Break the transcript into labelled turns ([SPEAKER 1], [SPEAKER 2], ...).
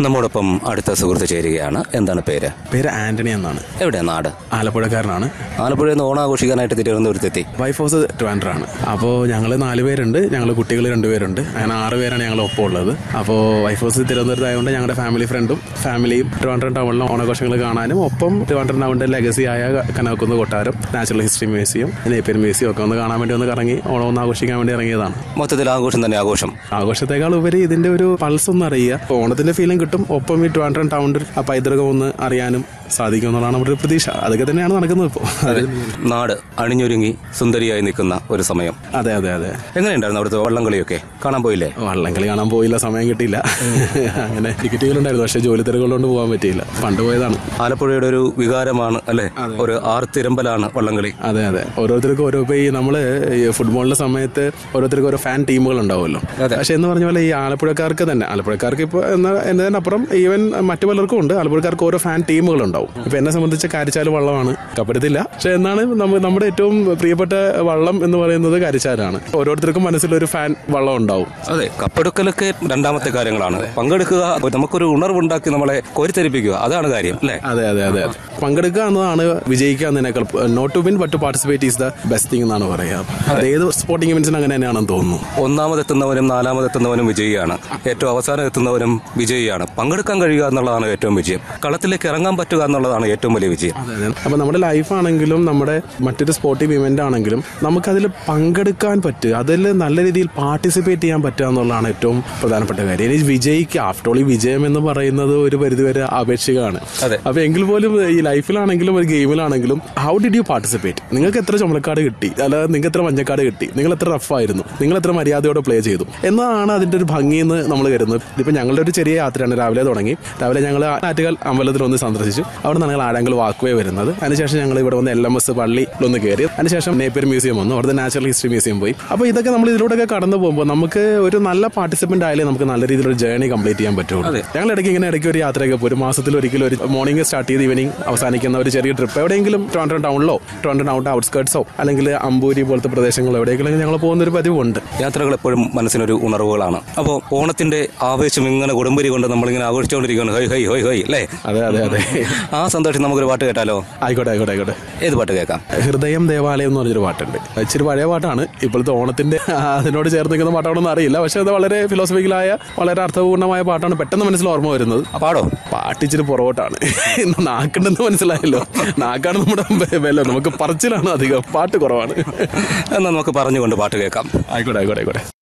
[SPEAKER 1] നമ്മോടൊപ്പം അടുത്ത സുഹൃത്ത് ചേരുകയാണ് എന്താണ് പേര്
[SPEAKER 2] പേര് ആന്റണി എന്നാണ്
[SPEAKER 1] എവിടെയാ നാട്
[SPEAKER 2] ആലപ്പുഴക്കാരനാണ്
[SPEAKER 1] ആലപ്പുഴയിൽ നിന്ന് ഓണാഘോഷിക്കാനായിട്ട് തിരുവനന്തപുരത്തെത്തി
[SPEAKER 2] വൈഫ് ഹൗസ് ട്രിവാൻഡ്രാണ് അപ്പോൾ ഞങ്ങൾ നാല് പേരുണ്ട് ഞങ്ങൾ കുട്ടികൾ രണ്ടുപേരുണ്ട് അങ്ങനെ ആറ് പേരാണ് ഞങ്ങൾ ഒപ്പം ഉള്ളത് അപ്പോൾ വൈഫ് ഹൗസ് തിരുവനന്തപുരത്ത് ആയതുകൊണ്ട് ഞങ്ങളുടെ ഫാമിലി ഫ്രണ്ടും ഫാമിലിയും ട്രിവാൻഡ്രം ടൗണിലെ ഓണാഘോഷങ്ങൾ കാണാനും ഒപ്പം ട്രിവാൻഡ്രം ടൗണിന്റെ ലെഗസി ആയ കനകുന്ന് കൊട്ടാരം natural history museum Napier museum ഒക്കെ ഒന്ന് കാണാൻ വേണ്ടി ഒന്ന് കറങ്ങി ഓണം ഒന്ന് ആഘോഷിക്കാൻ വേണ്ടി ഇറങ്ങിയതാണ്
[SPEAKER 1] മൊത്തത്തിൽ ആഘോഷം തന്നെ ആഘോഷം
[SPEAKER 2] ആഘോഷത്തെക്കാൾ ഉപരി ഇതിന്റെ ഒരു പൾസ് ഒന്ന് അറിയുക അപ്പോൾ ഓണത്തിന്റെ ഫീലിംഗ് കിട്ടും ഒപ്പം ഈ ട്രിവാൻഡ്രം ടൗണിൽ ആ പൈതൃകം ഒന്ന് അറിയാനും സാധിക്കും എന്നുള്ളതാണ് നമ്മുടെ ഒരു പ്രതീക്ഷ അതൊക്കെ തന്നെയാണ് നടക്കുന്നത് ഇപ്പോൾ
[SPEAKER 1] നാട് അണിഞ്ഞൊരുങ്ങി സുന്ദരിയായി നിൽക്കുന്ന ഒരു സമയം
[SPEAKER 2] അതെ അതെ അതെ
[SPEAKER 1] എങ്ങനെയുണ്ടായിരുന്നു അവിടുത്തെ വള്ളംകളിയൊക്കെ കാണാൻ പോയില്ലേ
[SPEAKER 2] വള്ളംകളി കാണാൻ പോയില്ല സമയം കിട്ടിയില്ല അങ്ങനെ ടിക്കറ്റുകളുണ്ടായിരുന്നു പക്ഷേ ജോലി തിരക്കുള്ളതുകൊണ്ട് പോകാൻ പറ്റിയില്ല പണ്ട് പോയതാണ്
[SPEAKER 1] ആലപ്പുഴയുടെ ഒരു വികാരമാണ് അല്ലെ ഒരു ആർത്തിരമ്പലാണ് വള്ളംകളി
[SPEAKER 2] അതെ അതെ ഓരോരുത്തർക്കും ഓരോ ഇപ്പൊ ഈ നമ്മള് ഈ ഫുട്ബോളിന്റെ സമയത്ത് ഓരോരുത്തർക്കും ഓരോ ഫാൻ ടീമുകൾ ഉണ്ടാവുമല്ലോ പക്ഷെ എന്ന് പറഞ്ഞ പോലെ ഈ ആലപ്പുഴക്കാർക്ക് തന്നെ ആലപ്പുഴക്കാർക്ക് ഇപ്പോൾ എന്ന എന്നതിനപ്പുറം ഈവൻ മറ്റു പലർക്കും ഉണ്ട് ആലപ്പുഴക്കാർക്ക് ഓരോ ഫാൻ ടീമുകൾ ഉണ്ടാവും ഇപ്പൊ എന്നെ സംബന്ധിച്ച് കാരിച്ചാൽ വള്ളമാണ് കപ്പെടുത്തില്ല പക്ഷെ എന്നാണ് നമ്മ- നമ്മുടെ ഏറ്റവും പ്രിയപ്പെട്ട വള്ളം എന്ന് പറയുന്നത് കാരിച്ചാലാണ് ഓരോരുത്തർക്കും മനസ്സിലൊരു ഫാൻ വള്ളം ഉണ്ടാവും
[SPEAKER 1] അതെ കപ്പെടുക്കലൊക്കെ രണ്ടാമത്തെ കാര്യങ്ങളാണ് പങ്കെടുക്കുക നമുക്കൊരു ഉണർവുണ്ടാക്കി നമ്മളെ കോരിത്തരിപ്പിക്കുക അതാണ് കാര്യം അല്ലേ
[SPEAKER 2] അതെ അതെ അതെ പങ്കെടുക്കുക എന്നതാണ് വിജയിക്കുക എന്നതിനേക്കാൾ not to win but to participate is the best thing എന്നാണ് പറയുക അത് ഏത് സ്പോർട്ടിംഗ് ഇവന്റ്സിന് അങ്ങനെ തന്നെയാണെന്ന് തോന്നുന്നു
[SPEAKER 1] ഒന്നാമതെത്തുന്നവനും നാലാമതെത്തുന്നവനും വിജയിയാണ് ഏറ്റവും അവസാനം എത്തുന്നവനും വിജയിയാണ് പങ്കെടുക്കാൻ കഴിയുക എന്നുള്ളതാണ് ഏറ്റവും വിജയം കളത്തിലേക്ക് ഇറങ്ങാൻ പറ്റുക എന്നുള്ളതാണ് ഏറ്റവും വലിയ വിജയം
[SPEAKER 2] അപ്പൊ നമ്മുടെ ലൈഫാണെങ്കിലും നമ്മുടെ മറ്റൊരു സ്പോർട്ടിംഗ് ഇവന്റ് ആണെങ്കിലും നമുക്കതിൽ പങ്കെടുക്കാൻ പറ്റുക അതിൽ നല്ല രീതിയിൽ പാർട്ടിസിപ്പേറ്റ് ചെയ്യാൻ പറ്റുക എന്നുള്ളതാണ് ഏറ്റവും പ്രധാനപ്പെട്ട കാര്യം ഇനി വിജയിക്കുക ആഫ്റ്റർ ഓൾ ഈ വിജയം എന്ന് പറയുന്നത് ഒരു പരിധിവരെ ആപേക്ഷികമാണ്
[SPEAKER 1] അതെ.
[SPEAKER 2] അപ്പൊ എങ്കിൽ പോലും ഈ ലൈഫിലാണെങ്കിലും ഒരു ഗെയിമിലാണെങ്കിലും ഹൗ ഡിഡ് യു പാർട്ടിസിപ്പേറ്റ് നിങ്ങൾക്ക് എത്ര ചുമലക്കാട് കിട്ടി അല്ലാതെ നിങ്ങൾക്ക് എത്ര മഞ്ഞക്കാട് കിട്ടി നിങ്ങൾ എത്ര റഫായിരുന്നു നിങ്ങൾ എത്ര മര്യാദയോടെ പ്ലേ ചെയ്തു എന്നതാണ് അതിന്റെ ഒരു ഭംഗി എന്ന് നമ്മൾ കരുതുന്നത് ഇതിപ്പോ ഞങ്ങളുടെ ഒരു ചെറിയ യാത്രയാണ് രാവിലെ തുടങ്ങി രാവിലെ ഞങ്ങൾ ആറ്റുകാൽ അമ്പലത്തിൽ ഒന്ന് സന്ദർശിച്ചു അവിടെ നിന്ന് ഞങ്ങൾ ആഴങ്കൽ വാക്കുവേ വരുന്നത് അതിനുശേഷം ഞങ്ങൾ ഇവിടെ വന്ന് എൽ എം എസ് പള്ളിയിലൊന്ന് കയറി അതിനുശേഷം നേപ്പിയർ മ്യൂസിയം വന്നു അവിടുത്തെ നാച്ചുറൽ ഹിസ്റ്ററി മ്യൂസിയം പോയി അപ്പോൾ ഇതൊക്കെ നമ്മൾ ഇതിലൂടെയൊക്കെ കടന്നു പോകുമ്പോൾ നമുക്ക് ഒരു നല്ല പാർട്ടിസിപ്പന്റ് ആയാലേ നമുക്ക് നല്ല രീതിയിലൊരു ജേർണി കംപ്ലീറ്റ് ചെയ്യാൻ പറ്റുള്ളൂ
[SPEAKER 1] അതെ.
[SPEAKER 2] ഞങ്ങൾ ഇടയ്ക്ക് ഇങ്ങനെ ഇടയ്ക്ക് ഒരു യാത്രയൊക്കെ പോകും ഒരു മാസത്തിൽ ഒരിക്കലും ഒരു മോർണിംഗ് സ്റ്റാർട്ട് ചെയ്ത് ഈവനിങ് അവസാനിക്കുന്ന ഒരു ചെറിയ ട്രിപ്പ് എവിടെയെങ്കിലും ട്രോണ്ടോ ടൗണിലോ ട്രോണ്ടോ ടൗൺ ഔട്ട്സ്കേർട്സോ അല്ലെങ്കിൽ അമ്പൂരി പോലത്തെ പ്രദേശങ്ങളോ എവിടെയെങ്കിലും ഞങ്ങൾ പോകുന്ന ഒരു പതിവുണ്ട്
[SPEAKER 1] യാത്രകൾ എപ്പോഴും മനസ്സിനൊരു ഉണർവുകളാണ് അപ്പോൾ ഓണത്തിന്റെ ആവേശം ഇങ്ങനെ കൊടുമ്പരി കൊണ്ട് നമ്മളിങ്ങനെ ആഘോഷിച്ചുകൊണ്ടിരിക്കുകയാണ് ഹൈ ഹൈ ഹൈ ഹൈ അല്ലേ
[SPEAKER 2] അതെ അതെ അതെ
[SPEAKER 1] ആ സന്തോഷം നമുക്കൊരു പാട്ട് കേട്ടാലോ
[SPEAKER 2] ആയിക്കോട്ടെ ആയിക്കോട്ടെ ആയിക്കോട്ടെ
[SPEAKER 1] ഏത് പാട്ട് കേൾക്കാം
[SPEAKER 2] ഹൃദയം ദേവാലയം എന്ന് പറഞ്ഞൊരു പാട്ടുണ്ട് ഇച്ചിരി പഴയ പാട്ടാണ് ഇപ്പോഴത്തെ ഓണത്തിന്റെ അതിനോട് ചേർന്ന് നിൽക്കുന്ന പാട്ടാണെന്ന് അറിയില്ല പക്ഷെ അത് വളരെ ഫിലോസഫിക്കലായ വളരെ അർത്ഥപൂർണ്ണമായ പാട്ടാണ് പെട്ടെന്ന് മനസ്സിൽ ഓർമ്മ വരുന്നത്
[SPEAKER 1] ആ പാടോ
[SPEAKER 2] പാട്ട് ഇച്ചിരി പുറകോട്ടാണ് നാക്കുണ്ടെന്ന് മനസ്സിലായല്ലോ നാക്കാണ് നമ്മുടെ വില നമുക്ക് പറച്ചിലാണ് അധികം പാട്ട് കുറവാണ്
[SPEAKER 1] എന്നാൽ നമുക്ക് പറഞ്ഞുകൊണ്ട് പാട്ട് കേൾക്കാം
[SPEAKER 2] ആയിക്കോട്ടെ ആയിക്കോട്ടെ ആയിക്കോട്ടെ